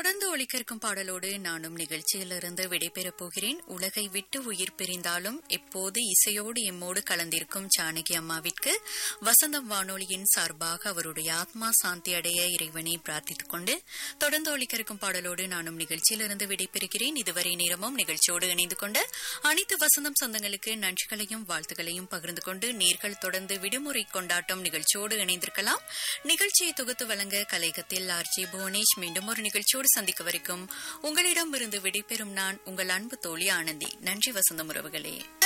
தொடர்ந்து ஒளிக்கற்கும் பாடலோடு நானும் நிகழ்ச்சியிலிருந்து விடைபெறப் போகிறேன் உலகை விட்டு உயிர் பிரிந்தாலும் எப்போது இசையோடு எம்மோடு கலந்திருக்கும் ஜானகி அம்மாவிற்கு வசந்தம் வானொலியின் சார்பாக அவருடைய ஆத்மா சாந்தி அடைய இறைவனை பிரார்த்தித்துக் கொண்டு தொடர்ந்து ஒளிக்கற்கும் பாடலோடு நானும் நிகழ்ச்சியிலிருந்து விடைபெறுகிறேன் இதுவரை நேரமும் நிகழ்ச்சியோடு இணைந்து கொண்ட அனைத்து வசந்தம் சொந்தங்களுக்கு நன்றிகளையும் வாழ்த்துக்களையும் பகிர்ந்து கொண்டு நேர்கள் தொடர்ந்து விடுமுறை கொண்டாட்டம் நிகழ்ச்சியோடு இணைந்திருக்கலாம் நிகழ்ச்சியை தொகுத்து வழங்க கலையகத்தில் ஆர் ஜி புவனேஷ் மீண்டும் ஒரு நிகழ்ச்சியோடு சந்திக்க வரைக்கும் உங்களிடமிருந்து விடைபெறும் நான் உங்கள் அன்பு தோழி ஆனந்தி நன்றி வசந்தம் உறவுகளே